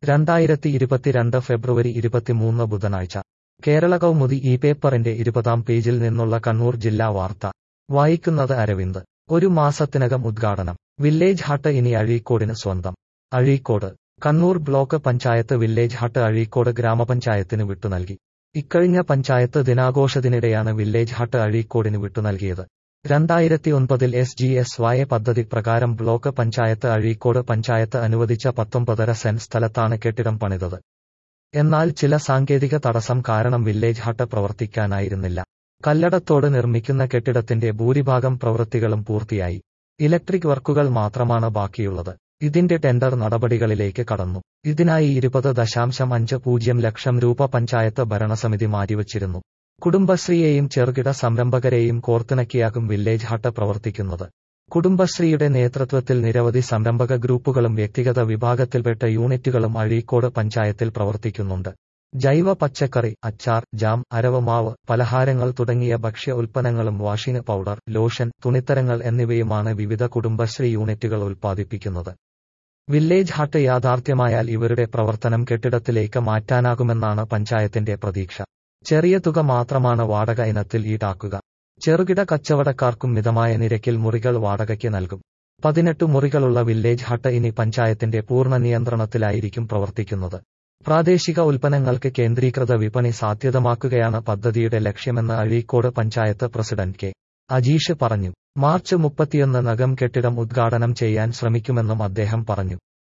രണ്ടായിരത്തി ഇരുപത്തിരണ്ട് ഫെബ്രുവരി ഇരുപത്തിമൂന്ന് ബുധനാഴ്ച കേരള കൗമുദി ഈ പേപ്പറിന്റെ ഇരുപതാം പേജിൽ നിന്നുള്ള കണ്ണൂർ ജില്ലാ വാർത്ത വായിക്കുന്നത് അരവിന്ദ് ഒരു മാസത്തിനകം ഉദ്ഘാടനം വില്ലേജ് ഹട്ട് ഇനി അഴീക്കോടിന് സ്വന്തം Azhikode Kannur block panchayat village hut Azhikode ഗ്രാമപഞ്ചായത്തിന് വിട്ടുനൽകി ഇക്കഴിഞ്ഞ പഞ്ചായത്ത് ദിനാഘോഷത്തിനിടെയാണ് വില്ലേജ് ഹട്ട് അഴീക്കോടിന് വിട്ടുനൽകിയത് രണ്ടായിരത്തി ഒൻപതിൽ എസ് ജി എസ് വായ പദ്ധതി പ്രകാരം ബ്ലോക്ക് പഞ്ചായത്ത് അഴീക്കോട് പഞ്ചായത്ത് അനുവദിച്ച പത്തൊമ്പതര സെന്റ് സ്ഥലത്താണ് കെട്ടിടം പണിതത് എന്നാൽ ചില സാങ്കേതിക തടസ്സം കാരണം വില്ലേജ് ഹട്ട് പ്രവർത്തിക്കാനായിരുന്നില്ല കല്ലടത്തോട് നിർമ്മിക്കുന്ന കെട്ടിടത്തിന്റെ ഭൂരിഭാഗം പ്രവൃത്തികളും പൂർത്തിയായി ഇലക്ട്രിക് വർക്കുകൾ മാത്രമാണ് ബാക്കിയുള്ളത് ഇതിന്റെ ടെൻഡർ നടപടികളിലേക്ക് കടന്നു ഇതിനായി ഇരുപത് ദശാംശം അഞ്ച് പൂജ്യം ലക്ഷം രൂപ പഞ്ചായത്ത് ഭരണസമിതി മാറ്റിവച്ചിരുന്നു കുടുംബശ്രീയെയും ചെറുകിട സംരംഭകരെയും കോർത്തിണക്കിയാകും വില്ലേജ് ഹട്ട് പ്രവർത്തിക്കുന്നത് കുടുംബശ്രീയുടെ നേതൃത്വത്തിൽ നിരവധി സംരംഭക ഗ്രൂപ്പുകളും വ്യക്തിഗത വിഭാഗത്തിൽപ്പെട്ട യൂണിറ്റുകളും അഴീക്കോട് പഞ്ചായത്തിൽ പ്രവർത്തിക്കുന്നുണ്ട് ജൈവ പച്ചക്കറി അച്ചാർ ജാം അരവമാവ് പലഹാരങ്ങൾ തുടങ്ങിയ ഭക്ഷ്യ ഉൽപ്പന്നങ്ങളും വാഷിംഗ് പൗഡർ ലോഷൻ തുണിത്തരങ്ങൾ എന്നിവയുമാണ് വിവിധ കുടുംബശ്രീ യൂണിറ്റുകൾ ഉൽപ്പാദിപ്പിക്കുന്നത് വില്ലേജ് ഹട്ട് യാഥാർത്ഥ്യമായാൽ ഇവരുടെ പ്രവർത്തനം കെട്ടിടത്തിലേക്ക് മാറ്റാനാകുമെന്നാണ് പഞ്ചായത്തിന്റെ പ്രതീക്ഷ ചെറിയ തുക മാത്രമാണ് വാടക ഇനത്തിൽ ഈടാക്കുക ചെറുകിട കച്ചവടക്കാർക്കും മിതമായ നിരക്കിൽ മുറികൾ വാടകയ്ക്ക് നൽകും പതിനെട്ട് മുറികളുള്ള വില്ലേജ് ഹട്ട് ഇനി പഞ്ചായത്തിന്റെ പൂർണ്ണ നിയന്ത്രണത്തിലായിരിക്കും പ്രവർത്തിക്കുന്നത് പ്രാദേശിക ഉൽപ്പന്നങ്ങൾക്ക് കേന്ദ്രീകൃത വിപണി സാധ്യതമാക്കുകയാണ് പദ്ധതിയുടെ ലക്ഷ്യമെന്ന് അഴീക്കോട് പഞ്ചായത്ത് പ്രസിഡന്റ് കെ അജീഷ് പറഞ്ഞു മാർച്ച് മുപ്പത്തിയൊന്ന് നഗം കെട്ടിടം ഉദ്ഘാടനം ചെയ്യാൻ ശ്രമിക്കുമെന്നും അദ്ദേഹം പറഞ്ഞു